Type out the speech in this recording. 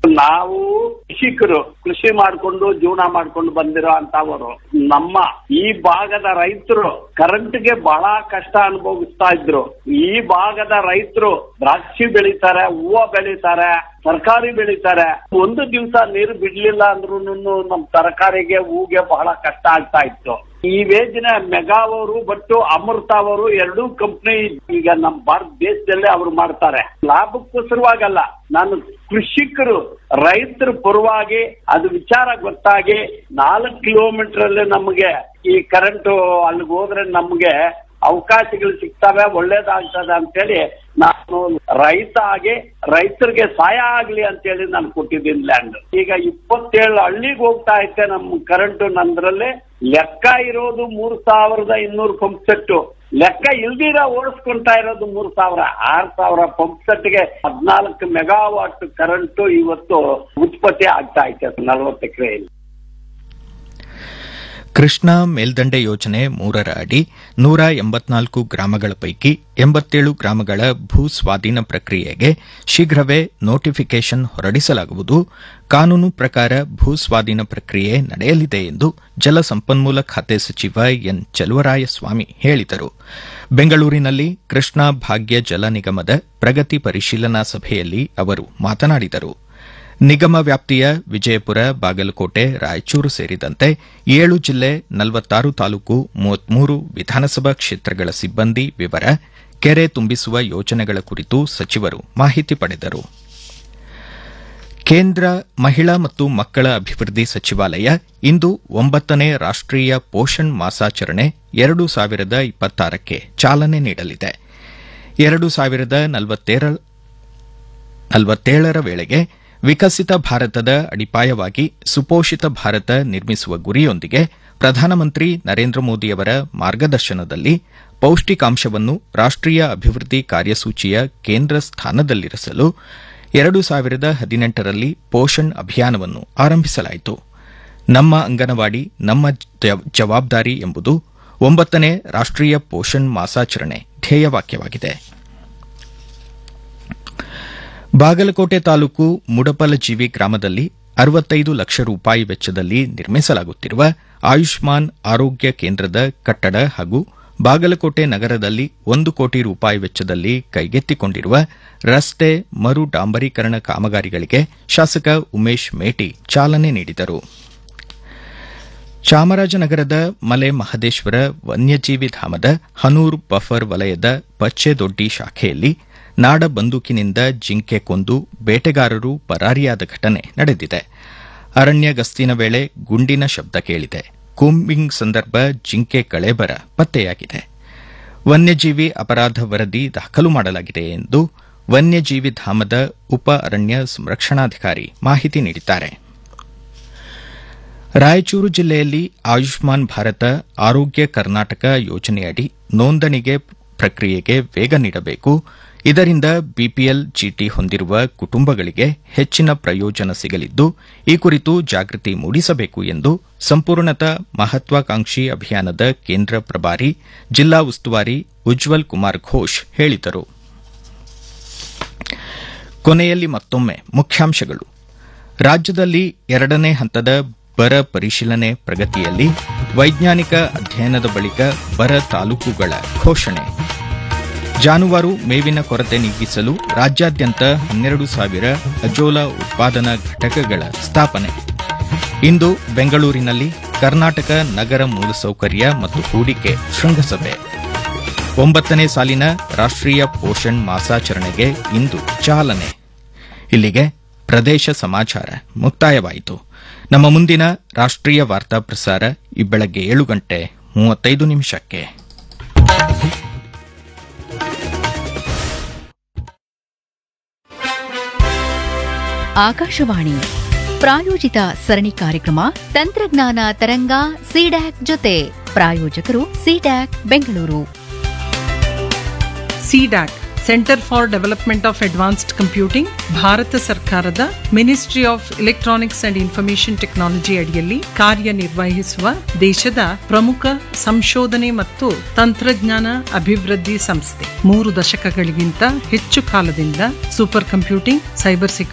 ನಾವು ಕೃಷಿಕರು ಕೃಷಿ ಮಾಡ್ಕೊಂಡು ಜೀವನ ಮಾಡ್ಕೊಂಡು ಬಂದಿರೋ ಅಂತವರು ನಮ್ಮ ಈ ಭಾಗದ ರೈತರು ಕರೆಂಟ್ಗೆ ಬಹಳ ಕಷ್ಟ ಅನುಭವಿಸ್ತಾ ಇದ್ರು ಈ ಭಾಗದ ರೈತರು ದ್ರಾಕ್ಷಿ ಬೆಳಿತಾರೆ ಹೂವು ಬೆಳಿತಾರೆ ತರಕಾರಿ ಬೆಳಿತಾರೆ ಒಂದು ದಿವಸ ನೀರು ಬಿಡ್ಲಿಲ್ಲ ಅಂದ್ರೂ ನಮ್ ತರಕಾರಿಗೆ ಹೂಗೆ ಬಹಳ ಕಷ್ಟ ಆಗ್ತಾ ಇತ್ತು ಈ ವೇಜಿನ ಮೆಗಾ ಅವರು ಬಟ್ಟು ಅಮೃತ ಅವರು ಎರಡೂ ಕಂಪ್ನಿ ಈಗ ನಮ್ಮ ಭಾರತ ದೇಶದಲ್ಲೇ ಅವರು ಮಾಡ್ತಾರೆ ಲಾಭಕ್ಕೋಸ್ಕರವಾಗಲ್ಲ ನಾನು ಕೃಷಿಕರು ರೈತರ ಪರವಾಗಿ ಅದು ವಿಚಾರ ಗೊತ್ತಾಗಿ ನಾಲ್ಕು ಕಿಲೋಮೀಟರ್ ಅಲ್ಲಿ ನಮಗೆ ಈ ಕರೆಂಟ್ ಅಲ್ಲಿಗೆ ಹೋದ್ರೆ ನಮ್ಗೆ ಅವಕಾಶಗಳು ಸಿಗ್ತವೆ ಒಳ್ಳೇದಾಗ್ತದೆ ಅಂತೇಳಿ ನಾನು ರೈತ ಆಗಿ ರೈತರಿಗೆ ಸಹಾಯ ಆಗ್ಲಿ ಅಂತೇಳಿ ನಾನು ಕೊಟ್ಟಿದ್ದೀನಿ ಲ್ಯಾಂಡ್ ಈಗ ಇಪ್ಪತ್ತೇಳು ಹಳ್ಳಿಗೆ ಹೋಗ್ತಾ ಐತೆ ನಮ್ಮ ಕರೆಂಟ್ ನಂದ್ರಲ್ಲಿ ಲೆಕ್ಕ ಇರೋದು ಮೂರ್ ಸಾವಿರದ ಇನ್ನೂರು ಪಂಪ್ ಸೆಟ್ ಲೆಕ್ಕ ಇಲ್ದಿರ ಓಡಿಸ್ಕೊಂತಾ ಇರೋದು ಮೂರ್ ಸಾವಿರ ಆರ್ ಸಾವಿರ ಪಂಪ್ ಸೆಟ್ಗೆ ಹದಿನಾಲ್ಕು ಮೆಗಾವಾಟ್ ಕರೆಂಟ್ ಇವತ್ತು ಉತ್ಪತ್ತಿ ಆಗ್ತಾ ಐತೆ ನಲವತ್ತು ಎಕರೆಯಲ್ಲಿ ಕೃಷ್ಣಾ ಮೇಲ್ದಂಡೆ ಯೋಜನೆ ಮೂರರ ಅಡಿ ನೂರ ಎಂಬತ್ನಾಲ್ಕು ಗ್ರಾಮಗಳ ಪೈಕಿ ಎಂಬತ್ತೇಳು ಗ್ರಾಮಗಳ ಭೂ ಸ್ವಾಧೀನ ಪ್ರಕ್ರಿಯೆಗೆ ಶೀಘ್ರವೇ ನೋಟಿಫಿಕೇಷನ್ ಹೊರಡಿಸಲಾಗುವುದು ಕಾನೂನು ಪ್ರಕಾರ ಭೂ ಸ್ವಾಧೀನ ಪ್ರಕ್ರಿಯೆ ನಡೆಯಲಿದೆ ಎಂದು ಜಲಸಂಪನ್ಮೂಲ ಖಾತೆ ಸಚಿವ ಎನ್ ಚಲುವರಾಯಸ್ವಾಮಿ ಹೇಳಿದರು ಬೆಂಗಳೂರಿನಲ್ಲಿ ಕೃಷ್ಣಾ ಭಾಗ್ಯ ಜಲ ನಿಗಮದ ಪ್ರಗತಿ ಪರಿಶೀಲನಾ ಸಭೆಯಲ್ಲಿ ಅವರು ಮಾತನಾಡಿದರು ನಿಗಮ ವ್ಯಾಪ್ತಿಯ ವಿಜಯಪುರ ಬಾಗಲಕೋಟೆ ರಾಯಚೂರು ಸೇರಿದಂತೆ ಏಳು ಜಿಲ್ಲೆ ನಲವತ್ತಾರು ತಾಲೂಕು ಮೂವತ್ಮೂರು ವಿಧಾನಸಭಾ ಕ್ಷೇತ್ರಗಳ ಸಿಬ್ಬಂದಿ ವಿವರ ಕೆರೆ ತುಂಬಿಸುವ ಯೋಜನೆಗಳ ಕುರಿತು ಸಚಿವರು ಮಾಹಿತಿ ಪಡೆದರು ಕೇಂದ್ರ ಮಹಿಳಾ ಮತ್ತು ಮಕ್ಕಳ ಅಭಿವೃದ್ಧಿ ಸಚಿವಾಲಯ ಇಂದು ಒಂಬತ್ತನೇ ರಾಷ್ಟೀಯ ಪೋಷಣ್ ಮಾಸಾಚರಣೆ ಎರಡು ಸಾವಿರದ ಇಪ್ಪತ್ತಾರಕ್ಕೆ ಚಾಲನೆ ನೀಡಲಿದೆ ಎರಡು ಸಾವಿರದ ನಲವತ್ತೇಳರ ವೇಳೆಗೆ ವಿಕಸಿತ ಭಾರತದ ಅಡಿಪಾಯವಾಗಿ ಸುಪೋಷಿತ ಭಾರತ ನಿರ್ಮಿಸುವ ಗುರಿಯೊಂದಿಗೆ ಪ್ರಧಾನಮಂತ್ರಿ ನರೇಂದ್ರ ಮೋದಿಯವರ ಮಾರ್ಗದರ್ಶನದಲ್ಲಿ ಪೌಷ್ಟಿಕಾಂಶವನ್ನು ರಾಷ್ಟೀಯ ಅಭಿವೃದ್ಧಿ ಕಾರ್ಯಸೂಚಿಯ ಕೇಂದ್ರ ಸ್ಥಾನದಲ್ಲಿರಿಸಲು ಎರಡು ಸಾವಿರದ ಹದಿನೆಂಟರಲ್ಲಿ ಪೋಷಣ್ ಅಭಿಯಾನವನ್ನು ಆರಂಭಿಸಲಾಯಿತು ನಮ್ಮ ಅಂಗನವಾಡಿ ನಮ್ಮ ಜವಾಬ್ದಾರಿ ಎಂಬುದು ಒಂಬತ್ತನೇ ರಾಷ್ಟೀಯ ಪೋಷಣ್ ಮಾಸಾಚರಣೆ ಧ್ಯೇಯವಾಕ್ಯವಾಗಿದೆ ಬಾಗಲಕೋಟೆ ತಾಲೂಕು ಮುಡಪಲಜೀವಿ ಗ್ರಾಮದಲ್ಲಿ ಅರವತ್ತೈದು ಲಕ್ಷ ರೂಪಾಯಿ ವೆಚ್ಚದಲ್ಲಿ ನಿರ್ಮಿಸಲಾಗುತ್ತಿರುವ ಆಯುಷ್ಮಾನ್ ಆರೋಗ್ಯ ಕೇಂದ್ರದ ಕಟ್ಟಡ ಹಾಗೂ ಬಾಗಲಕೋಟೆ ನಗರದಲ್ಲಿ ಒಂದು ಕೋಟಿ ರೂಪಾಯಿ ವೆಚ್ಚದಲ್ಲಿ ಕೈಗೆತ್ತಿಕೊಂಡಿರುವ ರಸ್ತೆ ಮರು ಡಾಂಬರೀಕರಣ ಕಾಮಗಾರಿಗಳಿಗೆ ಶಾಸಕ ಉಮೇಶ್ ಮೇಟಿ ಚಾಲನೆ ನೀಡಿದರು ಚಾಮರಾಜನಗರದ ಮಲೆ ಮಹದೇಶ್ವರ ವನ್ಯಜೀವಿ ಧಾಮದ ಹನೂರ್ ಬಫರ್ ವಲಯದ ಪಚ್ಚೆದೊಡ್ಡಿ ಶಾಖೆಯಲ್ಲಿ ನಾಡ ಬಂದೂಕಿನಿಂದ ಜಿಂಕೆ ಕೊಂದು ಬೇಟೆಗಾರರು ಪರಾರಿಯಾದ ಘಟನೆ ನಡೆದಿದೆ ಅರಣ್ಯ ಗಸ್ತಿನ ವೇಳೆ ಗುಂಡಿನ ಶಬ್ದ ಕೇಳಿದೆ ಕೂಂಬಿಂಗ್ ಸಂದರ್ಭ ಜಿಂಕೆ ಕಳೇಬರ ಪತ್ತೆಯಾಗಿದೆ ವನ್ಯಜೀವಿ ಅಪರಾಧ ವರದಿ ದಾಖಲು ಮಾಡಲಾಗಿದೆ ಎಂದು ವನ್ಯಜೀವಿ ಧಾಮದ ಉಪ ಅರಣ್ಯ ಸಂರಕ್ಷಣಾಧಿಕಾರಿ ಮಾಹಿತಿ ನೀಡಿದ್ದಾರೆ ರಾಯಚೂರು ಜಿಲ್ಲೆಯಲ್ಲಿ ಆಯುಷ್ಮಾನ್ ಭಾರತ ಆರೋಗ್ಯ ಕರ್ನಾಟಕ ಯೋಜನೆಯಡಿ ನೋಂದಣಿಗೆ ಪ್ರಕ್ರಿಯೆಗೆ ವೇಗ ನೀಡಬೇಕು ಇದರಿಂದ ಬಿಪಿಎಲ್ ಚೀಟಿ ಹೊಂದಿರುವ ಕುಟುಂಬಗಳಿಗೆ ಹೆಚ್ಚಿನ ಪ್ರಯೋಜನ ಸಿಗಲಿದ್ದು ಈ ಕುರಿತು ಜಾಗೃತಿ ಮೂಡಿಸಬೇಕು ಎಂದು ಸಂಪೂರ್ಣತಾ ಮಹತ್ವಾಕಾಂಕ್ಷಿ ಅಭಿಯಾನದ ಕೇಂದ್ರ ಪ್ರಭಾರಿ ಜಿಲ್ಲಾ ಉಸ್ತುವಾರಿ ಉಜ್ವಲ್ ಕುಮಾರ್ ಘೋಷ್ ಹೇಳಿದರು ಕೊನೆಯಲ್ಲಿ ಮತ್ತೊಮ್ಮೆ ಮುಖ್ಯಾಂಶಗಳು ರಾಜ್ಯದಲ್ಲಿ ಎರಡನೇ ಹಂತದ ಬರ ಪರಿಶೀಲನೆ ಪ್ರಗತಿಯಲ್ಲಿ ವೈಜ್ಞಾನಿಕ ಅಧ್ಯಯನದ ಬಳಿಕ ಬರ ತಾಲೂಕುಗಳ ಘೋಷಣೆ ಜಾನುವಾರು ಮೇವಿನ ಕೊರತೆ ನೀಗಿಸಲು ರಾಜ್ಯಾದ್ಯಂತ ಹನ್ನೆರಡು ಸಾವಿರ ಅಜೋಲಾ ಉತ್ಪಾದನಾ ಘಟಕಗಳ ಸ್ಥಾಪನೆ ಇಂದು ಬೆಂಗಳೂರಿನಲ್ಲಿ ಕರ್ನಾಟಕ ನಗರ ಮೂಲಸೌಕರ್ಯ ಮತ್ತು ಹೂಡಿಕೆ ಶೃಂಗಸಭೆ ಒಂಬತ್ತನೇ ಸಾಲಿನ ರಾಷ್ಟೀಯ ಪೋಷಣ್ ಮಾಸಾಚರಣೆಗೆ ಇಂದು ಚಾಲನೆ ಇಲ್ಲಿಗೆ ಪ್ರದೇಶ ಸಮಾಚಾರ ಮುಕ್ತಾಯವಾಯಿತು ನಮ್ಮ ಮುಂದಿನ ರಾಷ್ಟೀಯ ವಾರ್ತಾ ಪ್ರಸಾರ ಈ ಬೆಳಗ್ಗೆ ಏಳು ಗಂಟೆ ಮೂವತ್ತೈದು ನಿಮಿಷಕ್ಕೆ ಆಕಾಶವಾಣಿ ಪ್ರಾಯೋಜಿತ ಸರಣಿ ಕಾರ್ಯಕ್ರಮ ತಂತ್ರಜ್ಞಾನ ತರಂಗ ಸಿಡ್ಯಾಕ್ ಜೊತೆ ಪ್ರಾಯೋಜಕರು CDAC Bengaluru CDAC centre for development of advanced computing Bharat ಸರ್ಕಾರದ ministry of electronics and information technology ಅಡಿಯಲ್ಲಿ ಕಾರ್ಯನಿರ್ವಹಿಸುವ ದೇಶದ ಪ್ರಮುಖ ಸಂಶೋಧನೆ ಮತ್ತು ತಂತ್ರಜ್ಞಾನ ಅಭಿವೃದ್ಧಿ ಸಂಸ್ಥೆ ಮೂರು ದಶಕಗಳಿಗಿಂತ ಹೆಚ್ಚು ಕಾಲದಿಂದ ಸೂಪರ್ ಕಂಪ್ಯೂಟಿಂಗ್ ಸೈಬರ್